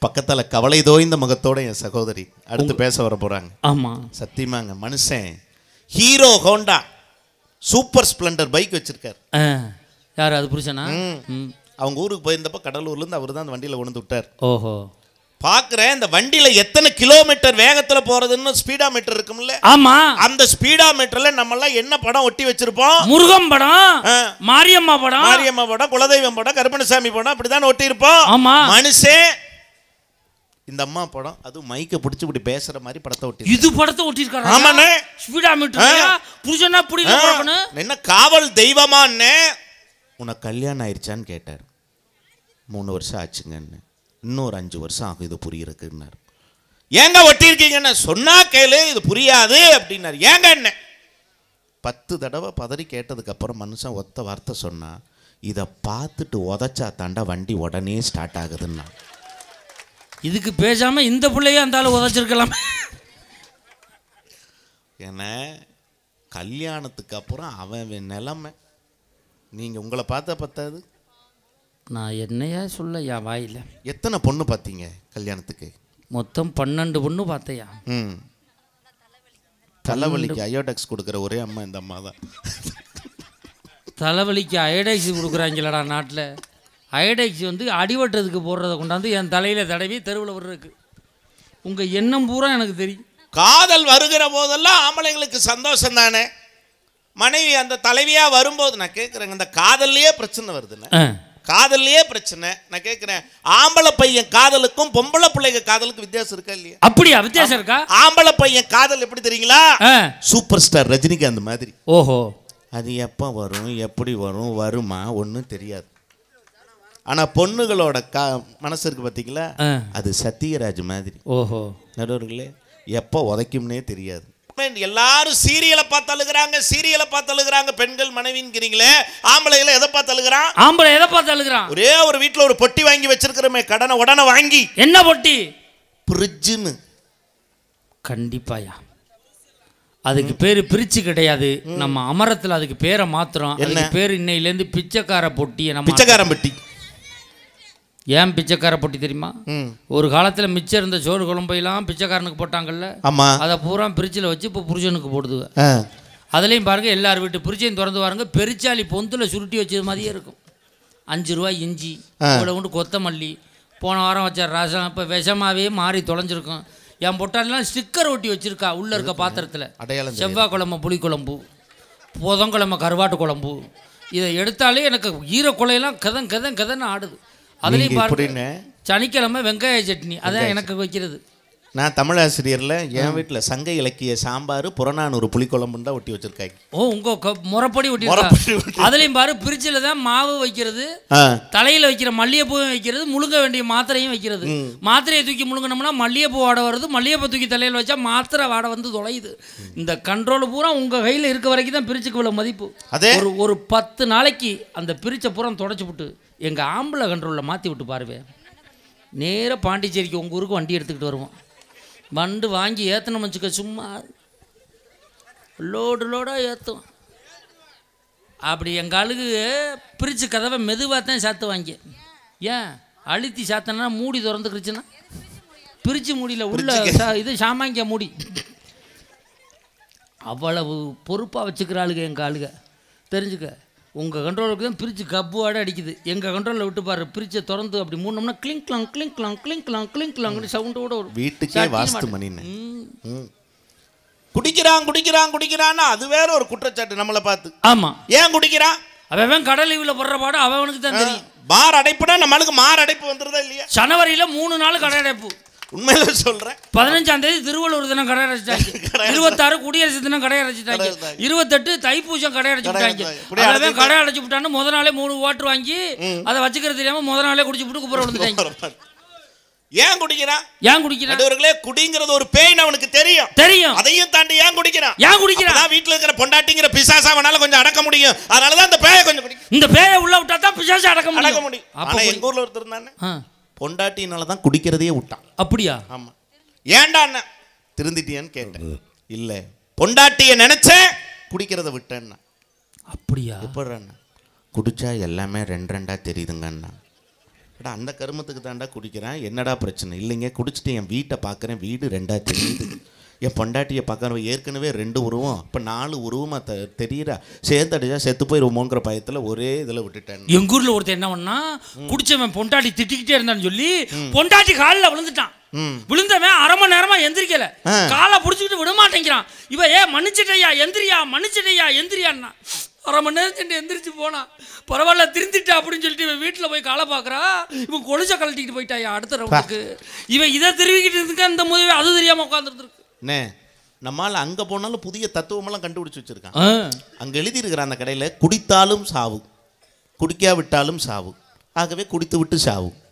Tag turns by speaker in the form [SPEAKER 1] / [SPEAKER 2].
[SPEAKER 1] பக்கத்துல கவலை தோய்ந்த முகத்தோட என் சகோதரி அடுத்து பேச வர போறாங்க
[SPEAKER 2] ஆமா
[SPEAKER 1] சத்தியமாங்க மனுஷன் Hero Honda super Splendor bike வச்சிருக்காரு
[SPEAKER 2] ஆ, யார் அது புருஷனா
[SPEAKER 1] ம்.
[SPEAKER 2] ம்.
[SPEAKER 1] அவங்க ஊருக்கு போயிருந்தப்ப கடலூர்ல இருந்து அவர் தான் அந்த வண்டியில கொண்டு வந்து விட்டார்
[SPEAKER 2] ஓஹோ
[SPEAKER 1] பார்க்குறேன் இந்த வண்டியில எத்தனை கிலோமீட்டர் வேகத்துல போறதுன்னு ஸ்பீடா மீட்டர் இருக்கும்ல
[SPEAKER 2] ஆமா
[SPEAKER 1] அந்த ஸ்பீடா மீட்டர்ல நம்ம எல்லாம் என்ன படம் ஒட்டி வச்சிருப்போம்
[SPEAKER 2] முருகன் படம்
[SPEAKER 1] ஆ.
[SPEAKER 2] மாரியம்மா படம்
[SPEAKER 1] மாரியம்மா படம் குலதெய்வம் படம் கருப்பணசாமி படம் அப்படிதான் ஒட்டி இருப்போம்
[SPEAKER 2] ஆமா
[SPEAKER 1] மனுஷன் இந்த அம்மா படம் அது மைக்க பிடிச்சி இப்படி பேசுற மாதிரி படத்தை ஒட்டி
[SPEAKER 2] இது படத்தை ஒட்டிருக்காரு
[SPEAKER 1] ஆமாண்ணே
[SPEAKER 2] ஸ்பீடா மீட்டர் புருஷனா புடில போறவனு
[SPEAKER 1] என்ன காவல் தெய்வமான்னு உனக்கு கல்யாணம் ஆயிடுச்சான்னு கேட்டார் மூணு வருஷம் ஆச்சுங்கன்னு இன்னொரு அஞ்சு வருஷம் ஆகும் இது புரியறதுக்குன்னாரு ஏங்க ஒட்டியிருக்கீங்கன்னு சொன்னா கேளு இது புரியாது அப்படின்னாரு ஏங்க என்ன பத்து தடவை பதறி கேட்டதுக்கு அப்புறம் மனுஷன் ஒத்த வார்த்தை சொன்னா இதை பார்த்துட்டு உதச்சா தாண்டா வண்டி உடனே ஸ்டார்ட் ஆகுதுன்னா
[SPEAKER 2] இதுக்கு பேசாம இந்த பிள்ளைய அந்த ஆளு உதைச்சிருக்கலாம்
[SPEAKER 1] ஏன்னா கல்யாணத்துக்கு அப்புறம் அவன் அவன் நிலைமை நீங்கள் உங்களை பார்த்தா பத்தாது
[SPEAKER 2] நான் என்னையா சொல்ல என் வாயில
[SPEAKER 1] எத்தனை பொண்ணு பார்த்தீங்க கல்யாணத்துக்கு
[SPEAKER 2] மொத்தம் பன்னெண்டு பொண்ணு பார்த்தையா
[SPEAKER 1] ம் தலைவலிக்கு அயோடெக்ஸ் கொடுக்குற ஒரே அம்மா இந்த அம்மா தான்
[SPEAKER 2] தலைவலிக்கு அயடைக்ஸ் கொடுக்குறாங்களடா நாட்டில் அயடைக்ஸ் வந்து அடிவட்டத்துக்கு போடுறத கொண்டாந்து என் தலையில் தடவி தெருவில் விடுறதுக்கு உங்கள் எண்ணம் பூரா எனக்கு தெரியும்
[SPEAKER 1] காதல் வருகிற போதெல்லாம் ஆம்பளைங்களுக்கு சந்தோஷம் தானே மனைவி அந்த தலைவியா வரும்போது நான் கேட்குறேங்க இந்த காதல்லையே பிரச்சனை வருதுண்ணே
[SPEAKER 2] ஆ
[SPEAKER 1] காதல்லையே பிரச்சனை நான் கேட்குறேன் ஆம்பளை பையன் காதலுக்கும் பொம்பளை பிள்ளைங்க காதலுக்கும் வித்தியாசம் இருக்கா இல்லையா
[SPEAKER 2] அப்படியா வித்தியாசம் இருக்கா
[SPEAKER 1] ஆம்பளை பையன் காதல் எப்படி தெரியுங்களா
[SPEAKER 2] ஆ
[SPEAKER 1] சூப்பர் ஸ்டார் ரஜினிகாந்த் மாதிரி
[SPEAKER 2] ஓஹோ
[SPEAKER 1] அது எப்போ வரும் எப்படி வரும் வருமா ஒன்றும் தெரியாது ஆனால் பொண்ணுகளோட கா மனசு இருக்கு பார்த்தீங்களா
[SPEAKER 2] ஆ
[SPEAKER 1] அது சத்யராஜ் மாதிரி
[SPEAKER 2] ஓஹோ
[SPEAKER 1] நடுவர்களே எப்போ உதைக்கும்னே தெரியாது எல்லாரும் சீரியலை பார்த்து அழுகுறாங்க சீரியலை பார்த்து அழுகுறாங்க பெண்கள் மனைவிங்கிறீங்களே ஆம்பளைகளை எதை பார்த்து அழுகுறான்
[SPEAKER 2] ஆம்பளை எதை பார்த்து அழுகிறான்
[SPEAKER 1] ஒரே ஒரு வீட்டில் ஒரு பொட்டி வாங்கி வச்சிருக்கிறோமே கடனை உடனே வாங்கி
[SPEAKER 2] என்ன பொட்டி
[SPEAKER 1] ஃப்ரிட்ஜுன்னு
[SPEAKER 2] கண்டிப்பாயா அதுக்கு பேர் பிரிச்சு கிடையாது நம்ம அமரத்தில் அதுக்கு பேரை மாத்துறோம் அதுக்கு பேர் இன்னையிலேருந்து பிச்சைக்கார பொட்டியை நம்ம
[SPEAKER 1] பிச்சைக்காரன் பெட்டி
[SPEAKER 2] ஏன் பிச்சைக்கார பொட்டி தெரியுமா
[SPEAKER 1] ம்
[SPEAKER 2] ஒரு காலத்தில் மிச்சம் இருந்த சோறு குழம்பையெல்லாம் பிச்சைக்காரனுக்கு போட்டாங்கல்ல
[SPEAKER 1] ஆமாம்
[SPEAKER 2] அதை பூரா பிரிட்ஜில் வச்சு இப்போ புருஷனுக்கு போடுது
[SPEAKER 1] ஆ
[SPEAKER 2] அதுலேயும் பாருங்க எல்லார் வீட்டு பிரிட்ஜையும் திறந்து பாருங்க பெருச்சாளி பொந்தில் சுருட்டி வச்சது மாதிரியே இருக்கும் அஞ்சு ரூபா இஞ்சி இவ்வளோ கொண்டு கொத்தமல்லி போன வாரம் வச்ச ரசம் இப்போ விஷமாவே மாறி தொலைஞ்சிருக்கும் என் பொட்டாலாம் ஸ்டிக்கர் ஒட்டி வச்சிருக்கா உள்ளே இருக்க பாத்திரத்தில்
[SPEAKER 1] அடையாளம் தெரியாது.
[SPEAKER 2] செவ்வாய்க்கிழமை புளிக்குழம்பு புதன்கிழமை கருவாட்டு குழம்பு இதை எடுத்தாலே எனக்கு ஈரக்குலையெல்லாம் கதன் கதன் கதன்னு ஆடுது அதுலேயும்
[SPEAKER 1] நீங்க
[SPEAKER 2] பாருங்க
[SPEAKER 1] இப்படின்னு
[SPEAKER 2] சனிக்கிழமை வெங்காய சட்னி அதான் எனக்கு வைக்கிறது
[SPEAKER 1] நான் தமிழ் ஆசிரியரில் என் வீட்டில் சங்க இலக்கிய சாம்பார் புறநானூறு புளிக்குழம்புன்னு தான் ஒட்டி வச்சிருக்காங்க
[SPEAKER 2] ஓ உங்க க- முறைப்படி ஒட்டி
[SPEAKER 1] முறைப்படி ஒட்டி-
[SPEAKER 2] அதுலேயும் பாரு பிரிட்ஜில் தான் மாவு வைக்கிறது
[SPEAKER 1] ஆ
[SPEAKER 2] தலையில் வைக்கிற மல்லிகைப்பூவும் வைக்கிறது முழுங்க வேண்டிய மாத்திரையும் வைக்கிறது மாத்திரையை தூக்கி முழுங்கினோம்னா மல்லிகைப்பூ வாடை வருது மல்லிகைப்பூ தூக்கி தலையில் வச்சா மாத்திரை வாடை வந்து தொலையுது இந்த கண்ட்ரோல் பூரா உங்கள் கையில் இருக்க வரைக்கும் தான் பிரிச்சுக்கு இவ்வளோ மதிப்பு
[SPEAKER 1] அதே
[SPEAKER 2] ஒரு ஒரு பத்து நாளைக்கு அந்த பிரிச்ச பூரா தொடச்சி விட்டு எங்கள் ஆம்பளை கண்ட்ரோலில் மாற்றி விட்டு பாருவே நேராக பாண்டிச்சேரிக்கு உங்கள் ஊருக்கு வண்டி எடுத்துக்கிட்டு வருவோம் வண்டு வாங்கி ஏற்றணும் வச்சுக்க சும்மா லோடு லோடாக ஏற்றும் அப்படி எங்கள் ஆளுக்கு பிரித்து கதவை மெதுவாக தான் சாத்து வாங்கி ஏன் அழுத்தி சாத்தனா மூடி திறந்துக்கிருச்சுன்னா பிரித்து மூடியில் உள்ள சா- இது சாமாங்கிய மூடி அவ்வளவு பொறுப்பாக வச்சுக்கிற ஆளுங்க எங்கள் ஆளுங்க தெரிஞ்சுக்க உங்கள் கண்ட்ரோலுக்கு தான் பிரித்து கப்புவாட அடிக்குது எங்கள் கண்ட்ரோலில் விட்டு பாரு பிரிச்சை திறந்து அப்படி மூணோம்னா கிளிங்க்லாம் கிளிங்க்லாம் கிளிங்க்லாம் கிளிங்க்லாங்கன்னு சவுண்டோட வரும்
[SPEAKER 1] வீட்டுக்கே
[SPEAKER 2] சாத்தியம்
[SPEAKER 1] வாஸ்து
[SPEAKER 2] மாட்டேன்.
[SPEAKER 1] மணின்னு
[SPEAKER 2] ம்.
[SPEAKER 1] ம். குடிக்கிறான் குடிக்கிறான் குடிக்கிறான்னா அது வேற ஒரு குற்றச்சாட்டு நம்மளை பார்த்து
[SPEAKER 2] ஆமாம்
[SPEAKER 1] ஏன் குடிக்கிறான்
[SPEAKER 2] அவன் கடல் லீவில் போடுற பாடு அவனுக்கு தான் தெரியும்
[SPEAKER 1] பார் அடைப்புனா நம்மளுக்கு மார் அடைப்பு வந்துருதா இல்லையா
[SPEAKER 2] ஜனவரியில் மூணு நாள் கடை அடைப்பு
[SPEAKER 1] உண்மையில சொல்றேன்
[SPEAKER 2] பதினஞ்சாம் தேதி திருவள்ளூர் தினம் கடை அடைச்சிட்டாங்க இருபத்தாறு குடியரசு தினம் கடை அடைச்சிட்டாங்க இருபத்தெட்டு தைப்பூசம் கடை அடைச்சிட்டாங்க
[SPEAKER 1] அடைச்சிட்டாங்க. இப்படி
[SPEAKER 2] அவன் கடை அடைச்சு விட்டான்னு முத நாளே மூணு வாட்டர் வாங்கி அதை வச்சுக்கிறது தெரியாம முத நாளே குடிச்சு விட்டு குப்புற விழுந்துட்டாங்க
[SPEAKER 1] ஏன் குடிக்கிறான்
[SPEAKER 2] ஏன் குடிக்கிறான்
[SPEAKER 1] நடுவர்களே குடிங்கிறது ஒரு பேய்னு அவனுக்கு தெரியும்
[SPEAKER 2] தெரியும்
[SPEAKER 1] அதையும் தாண்டி ஏன் குடிக்கிறான்
[SPEAKER 2] ஏன் குடிக்கிறான்
[SPEAKER 1] அப்பதான் வீட்டுல இருக்கிற பொண்டாட்டிங்கிற பிசாசா அவனால கொஞ்சம் அடக்க முடியும் அதனாலதான் அந்த பேயை கொஞ்சம் குடிக்கும்
[SPEAKER 2] இந்த பேயை உள்ள விட்டா தான் பிசாசு அடக்க
[SPEAKER 1] அடக்க
[SPEAKER 2] முடியும்
[SPEAKER 1] முடியும்
[SPEAKER 2] அப்ப
[SPEAKER 1] ஆனா
[SPEAKER 2] குடி-
[SPEAKER 1] எங்க ஊர்ல ஒருத்தர் இருந்தானே
[SPEAKER 2] ஆ,
[SPEAKER 1] பொண்டாட்டினால தான் குடிக்கிறதையே விட்டான்
[SPEAKER 2] அப்படியா
[SPEAKER 1] ஆமா ஏன்டா அண்ணன் திருந்திட்டியான்னு கேட்டேன் இல்ல பொண்டாட்டிய நினைச்சேன் குடிக்கிறத விட்டேன்னா
[SPEAKER 2] அப்படியா
[SPEAKER 1] எப்படி அண்ணா குடிச்சா எல்லாமே ரெண்டு ரெண்டா தெரியுதுங்க அண்ணா அடா அந்த கருமத்துக்கு தாண்டா குடிக்கிறேன் என்னடா பிரச்சனை இல்லைங்க குடிச்சிட்டு என் வீட்டை பார்க்குறேன் வீடு ரெண்டா தெரியுது என் பொண்டாட்டியை பார்க்குறவன் ஏற்கனவே ரெண்டு உருவம் இப்போ நாலு உருவமாக த தெரியுறா சேர்த்தடிச்சா செத்து போயிருவோங்கிற பயத்தில் ஒரே இதில் விட்டுட்டேன்
[SPEAKER 2] எங்க ஊர்ல ஒருத்தன் என்ன பண்ணா குடிச்சவன் பொண்டாட்டி திட்டிக்கிட்டே இருந்தான்னு சொல்லி பொண்டாட்டி காலில் விழுந்துட்டான்
[SPEAKER 1] ம்.
[SPEAKER 2] விழுந்தவன் அரை மணி நேரமா எந்திரிக்கல
[SPEAKER 1] ஆ.
[SPEAKER 2] காலை புடிச்சுக்கிட்டு விட மாட்டேங்கிறான் இவன் ஏ மன்னிச்சிட்டையா எந்திரியா மன்னிச்சிட்டையா எந்திரியான்னா அரை மணி நேரம் சென்று எந்திரிச்சு போனான் பரவாயில்ல திருந்திட்டா அப்படின்னு சொல்லிட்டு இவன் வீட்டில் போய் காலை பார்க்குறா இவன் கொலுச கழட்டிக்கிட்டு போயிட்டாயா அடுத்த ரவுண்டுக்கு இவன் இதை திருவிக்கிட்டு இருந்துக்க அந்த முதவே அது தெரியாம உட்காந்துருந்துருக்கு
[SPEAKER 1] அண்ணே நம்மால் அங்கே போனாலும் புதிய தத்துவமெல்லாம் கண்டுபிடிச்சு வச்சுருக்கான் அங்கே எழுதியிருக்கிற அந்த கடையில் குடித்தாலும் சாவு குடிக்காவிட்டாலும் சாவு ஆகவே குடித்து விட்டு சாவு